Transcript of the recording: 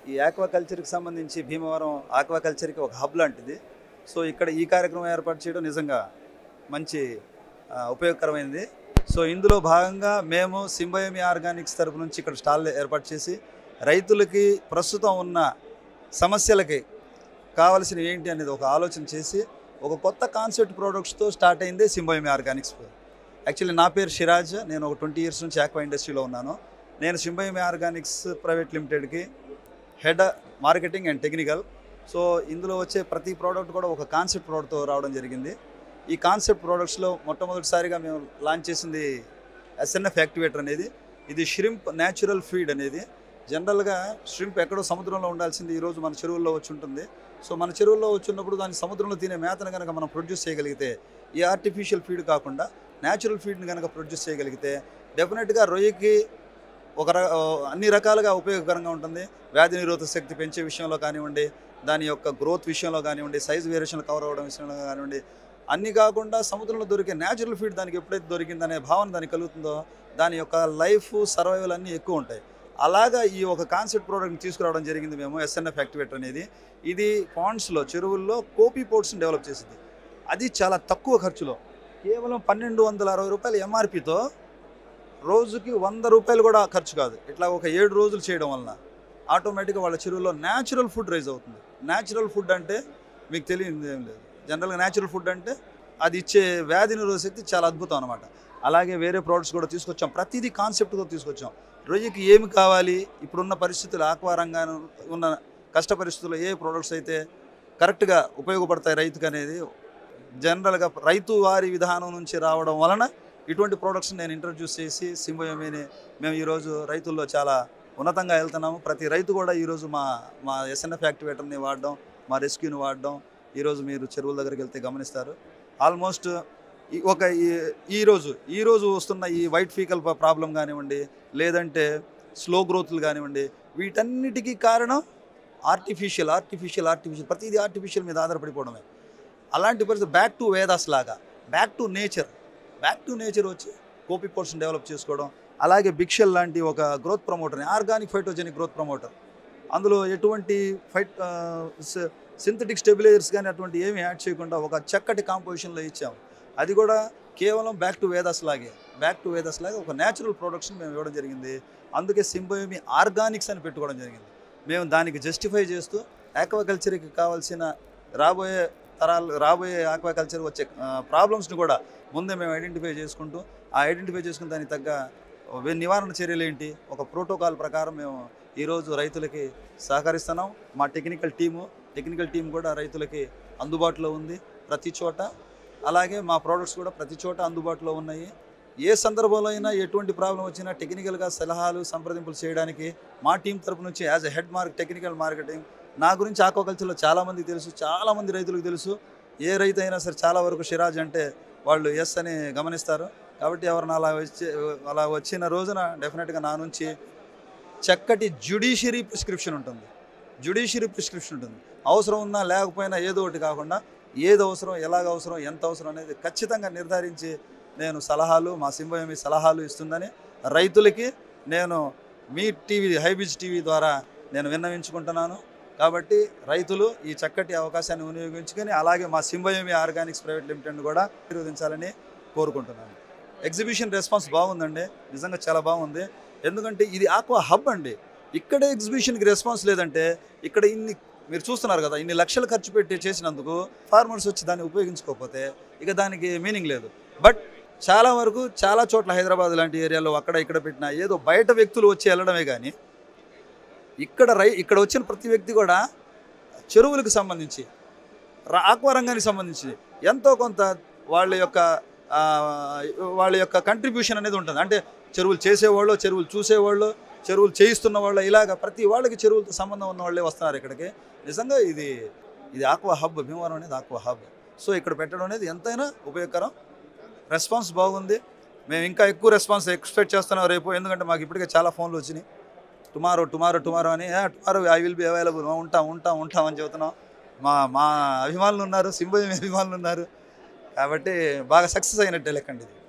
ఈ ఆక్వాకల్చర్కి సంబంధించి భీమవరం ఆక్వాకల్చర్కి ఒక హబ్ లాంటిది సో ఇక్కడ ఈ కార్యక్రమం ఏర్పాటు చేయడం నిజంగా మంచి ఆ, ఉపయోగకరమైనది సో ఇందులో భాగంగా మేము సింబయోమి ఆర్గానిక్స్ తరపు నుంచి ఇక్కడ స్టాల్ ఏర్పాటు చేసి రైతులకి ప్రస్తుతం ఉన్న సమస్యలకి కావలసినవి ఏంటి అనేది ఒక ఆలోచన చేసి ఒక కొత్త కాన్సెప్ట్ ప్రోడక్ట్స్తో స్టార్ట్ అయిందే సింబయోమి ఆర్గానిక్స్ యాక్చువల్లీ నా పేరు షిరాజ్ నేను ఒక ట్వంటీ ఇయర్స్ నుంచి ఆక్వా ఇండస్ట్రీలో ఉన్నాను నేను సింబయోమి ఆర్గానిక్స్ ప్రైవేట్ లిమిటెడ్కి head marketing and technical so ఇందులో వచ్చే ప్రతి ప్రోడక్ట్ కూడా ఒక కాన్సెప్ట్ ప్రోడక్ట్తో రావడం జరిగింది ఈ కాన్సెప్ట్ ప్రోడక్ట్స్లో మొట్టమొదటిసారిగా మేము లాంచ్ చేసింది ఎస్ఎన్ఎఫ్ యాక్టివేటర్ అనేది ఇది షిరింప్ న్యాచురల్ ఫీడ్ అనేది జనరల్గా షిరింప్ ఎక్కడో సముద్రంలో ఉండాల్సింది ఈరోజు మన చెరువుల్లో వచ్చి ఉంటుంది సో మన చెరువుల్లో వచ్చి ఉన్నప్పుడు దాని సముద్రంలో తినే మేతను కనుక మనం ప్రొడ్యూస్ చేయగలిగితే ఈ ఆర్టిఫిషియల్ ఫీడ్ కాకుండా న్యాచురల్ ఫీడ్ని కనుక ప్రొడ్యూస్ చేయగలిగితే డెఫినెట్గా రొయ్యకి ఒక ర- అన్ని రకాలుగా ఉపయోగకరంగా ఉంటుంది వ్యాధి నిరోధక శక్తి పెంచే విషయంలో కానివ్వండి దాని యొక్క గ్రోత్ విషయంలో కానివ్వండి సైజ్ వేరియేషన్ కవర్ అవ్వడం విషయంలో కానివ్వండి అన్ని కాకుండా సముద్రంలో దొరికే న్యాచురల్ ఫీడ్ దానికి ఎప్పుడైతే దొరికిందనే భావన దానికి కలుగుతుందో దాని యొక్క లైఫ్ సర్వైవల్ అన్నీ ఎక్కువ ఉంటాయి అలాగా ఈ ఒక కాన్సెప్ట్ ప్రోడక్ట్ని తీసుకురావడం జరిగింది మేము ఎస్ఎన్ఎఫ్ యాక్టివేటర్ అనేది ఇది పాండ్స్లో చెరువుల్లో కోపీ పోర్ట్స్ని డెవలప్ చేసింది అది చాలా తక్కువ ఖర్చులో కేవలం పన్నెండు వందల అరవై రూపాయల ఎంఆర్పితో రోజుకి వంద రూపాయలు కూడా ఖర్చు కాదు ఇట్లా ఒక ఏడు రోజులు చేయడం వలన ఆటోమేటిక్గా వాళ్ళ చెరువులో న్యాచురల్ ఫుడ్ రైజ్ అవుతుంది న్యాచురల్ ఫుడ్ అంటే మీకు తెలియదు ఏం లేదు జనరల్గా న్యాచురల్ ఫుడ్ అంటే అది ఇచ్చే వ్యాధి నిరోధక శక్తి చాలా అద్భుతం అనమాట అలాగే వేరే ప్రోడక్ట్స్ కూడా తీసుకొచ్చాం ప్రతిదీ కాన్సెప్ట్తో తీసుకొచ్చాం రొయ్యకి ఏమి కావాలి ఇప్పుడున్న పరిస్థితులు ఆక్వా రంగాన్ని ఉన్న కష్ట పరిస్థితుల్లో ఏ ప్రోడక్ట్స్ అయితే కరెక్ట్గా ఉపయోగపడతాయి రైతుకు అనేది జనరల్గా రైతు వారి విధానం నుంచి రావడం వలన ఇటువంటి ప్రోడక్ట్స్ నేను ఇంట్రడ్యూస్ చేసి సింబయోమిని మేము ఈరోజు రైతుల్లో చాలా ఉన్నతంగా వెళ్తున్నాము ప్రతి రైతు కూడా ఈరోజు మా మా ఎస్ఎన్ఎఫ్ యాక్టివేటర్ని వాడడం మా రెస్క్యూని వాడడం ఈరోజు మీరు చెరువుల దగ్గరికి వెళ్తే గమనిస్తారు ఆల్మోస్ట్ ఈ- ఒక ఈ- ఈరోజు ఈరోజు వస్తున్న ఈ వైట్ ఫీకల్ ప్రాబ్లం కానివ్వండి లేదంటే స్లో గ్రోత్లు కానివ్వండి వీటన్నిటికీ కారణం ఆర్టిఫిషియల్ ఆర్టిఫిషియల్ ఆర్టిఫిషియల్ ప్రతిదీ ఆర్టిఫిషియల్ మీద ఆధారపడిపోవడమే అలాంటి పరిస్థితి బ్యాక్ టు వేదాస్ లాగా back to nature back to nature వచ్చి కోపి పోర్షన్ డెవలప్ చేసుకోవడం అలాగే బిక్షల్ లాంటి ఒక గ్రోత్ ప్రమోటర్ని ఆర్గానిక్ ఫైటోజెనిక్ గ్రోత్ ప్రమోటర్ అందులో ఎటువంటి ఫైట్ సింథటిక్ స్టెబిలైజర్స్ కానీ అటువంటి ఏమి యాడ్ చేయకుండా ఒక చక్కటి కాంపోజిషన్లో ఇచ్చాము అది కూడా కేవలం బ్యాక్ టు వేదాస్ లాగే బ్యాక్ టు వేదాస్ లాగే ఒక న్యాచురల్ ప్రొడక్షన్ మేము ఇవ్వడం జరిగింది అందుకే సింబయోమి ఆర్గానిక్స్ అని పెట్టుకోవడం జరిగింది మేము దానికి జస్టిఫై చేస్తూ ఆక్వాకల్చర్కి కావాల్సిన రాబోయే తరాలు రాబోయే ఆక్వాకల్చర్ వచ్చే ప్రాబ్లమ్స్ని కూడా ముందే మేము ఐడెంటిఫై చేసుకుంటూ ఆ ఐడెంటిఫై చేసుకున్న దానికి తగ్గ వే- నివారణ చర్యలు ఏంటి ఒక ప్రోటోకాల్ ప్రకారం మేము ఈరోజు రైతులకి సహకరిస్తున్నాం మా టెక్నికల్ టీము టెక్నికల్ టీం కూడా రైతులకి అందుబాటులో ఉంది ప్రతి చోట అలాగే మా ప్రోడక్ట్స్ కూడా ప్రతి చోట అందుబాటులో ఉన్నాయి ఏ సందర్భంలో అయినా ఎటువంటి ప్రాబ్లం వచ్చినా టెక్నికల్గా సలహాలు సంప్రదింపులు చేయడానికి మా టీం తరపు నుంచి as a head mark technical marketing నా గురించి ఆక్వాకల్చర్లో చాలామంది తెలుసు చాలామంది రైతులకు తెలుసు ఏ రైతు అయినా సరే చాలా వరకు షిరాజ్ అంటే వాళ్ళు ఎస్ అని గమనిస్తారు కాబట్టి ఎవరైనా అలా వచ్చి అలా వచ్చిన రోజున డెఫినెట్గా నా నుంచి చక్కటి జ్యుడిషియరీ ప్రిస్క్రిప్షన్ ఉంటుంది జ్యుడిషియరీ ప్రిస్క్రిప్షన్ ఉంటుంది అవసరం ఉన్నా లేకపోయినా ఏదో ఒకటి కాకుండా ఏది అవసరం ఎలాగ అవసరం ఎంత అవసరం అనేది ఖచ్చితంగా నిర్ధారించి నేను సలహాలు మా సింబయోమి సలహాలు ఇస్తుందని రైతులకి నేను మీ టీవీ హైబిజ్ టీవీ ద్వారా నేను విన్నవించుకుంటున్నాను కాబట్టి రైతులు ఈ చక్కటి అవకాశాన్ని వినియోగించుకొని అలాగే మా సింబయోమి ఆర్గానిక్స్ ప్రైవేట్ లిమిటెడ్ కూడా ఆశీర్వదించాలని కోరుకుంటున్నాను ఎగ్జిబిషన్ రెస్పాన్స్ బాగుందండి నిజంగా చాలా బాగుంది ఎందుకంటే ఇది ఆక్వా హబ్ అండి ఇక్కడే ఎగ్జిబిషన్కి రెస్పాన్స్ లేదంటే ఇక్కడ ఇన్ని మీరు చూస్తున్నారు కదా ఇన్ని లక్షలు ఖర్చు పెట్టి చేసినందుకు ఫార్మర్స్ వచ్చి దాన్ని ఉపయోగించుకోకపోతే ఇక దానికి మీనింగ్ లేదు బట్ చాలా వరకు చాలా చోట్ల హైదరాబాద్ లాంటి ఏరియాలో అక్కడ ఇక్కడ పెట్టిన ఏదో బయట వ్యక్తులు వచ్చి వెళ్ళడమే కానీ ఇక్కడ రై ఇక్కడ వచ్చిన ప్రతి వ్యక్తి కూడా చెరువులకు సంబంధించి రా- ఆక్వా రంగానికి సంబంధించి ఎంతో కొంత వాళ్ళ యొక్క ఆ, వాళ్ళ యొక్క కంట్రిబ్యూషన్ అనేది ఉంటుంది అంటే చెరువులు చేసేవాళ్ళు చెరువులు చూసేవాళ్ళు చెరువులు చేయిస్తున్న వాళ్ళు ఇలాగ ప్రతి వాళ్ళకి చెరువులతో సంబంధం ఉన్న వాళ్ళే వస్తున్నారు ఇక్కడికి నిజంగా ఇది ఇది ఆక్వా హబ్ భీమవరం అనేది ఆక్వా హబ్ సో ఇక్కడ పెట్టడం అనేది ఎంతైనా ఉపయోగకరం రెస్పాన్స్ బాగుంది మేము ఇంకా ఎక్కువ రెస్పాన్స్ ఎక్స్పెక్ట్ చేస్తున్నాం రేపు ఎందుకంటే మాకు ఇప్పటికే చాలా ఫోన్లు వచ్చినాయి టుమారో టుమారో టుమారో అని tomorrow I will be available ఉంటాం ఉంటాం ఉంటాం అని చెబుతున్నాం మా మా అభిమానులు ఉన్నారు సింబోజం అభిమానులు ఉన్నారు కాబట్టి బాగా సక్సెస్ అయినట్టే లెక్కండి ఇది